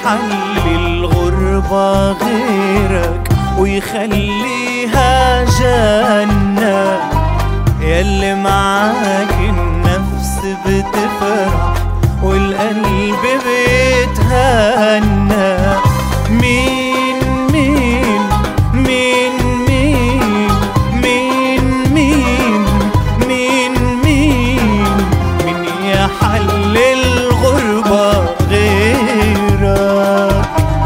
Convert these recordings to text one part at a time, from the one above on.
يحل الغربة غيرك ويخليها جنة يلي معاك النفس بتفرح والقلب بيتهنى مين مين مين مين مين مين مين مين مين يحل الغربة غيرك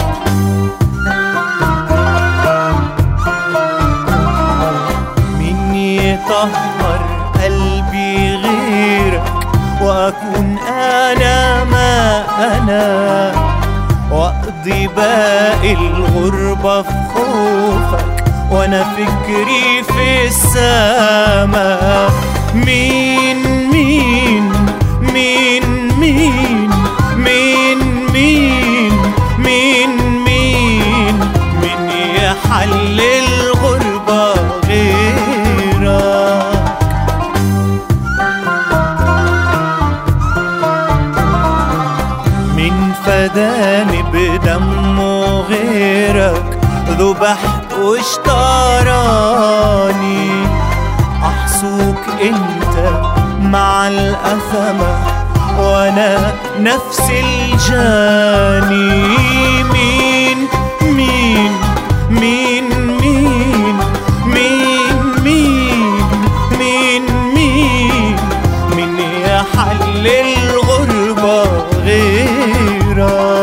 مين يطهر قلبي غيرك واكون انا ما انا واقضي باقي الغربة في خوفك وانا فكري في السما مين مين مين مين مين مين مين مين مين يحل الغربة غيرك من فداني بدمه غيرك ذبحت واشتراني احصوك انت مع الأثمة وانا نفس الجاني مين مين مين مين مين مين مين مين مين يحل الغربة غيرك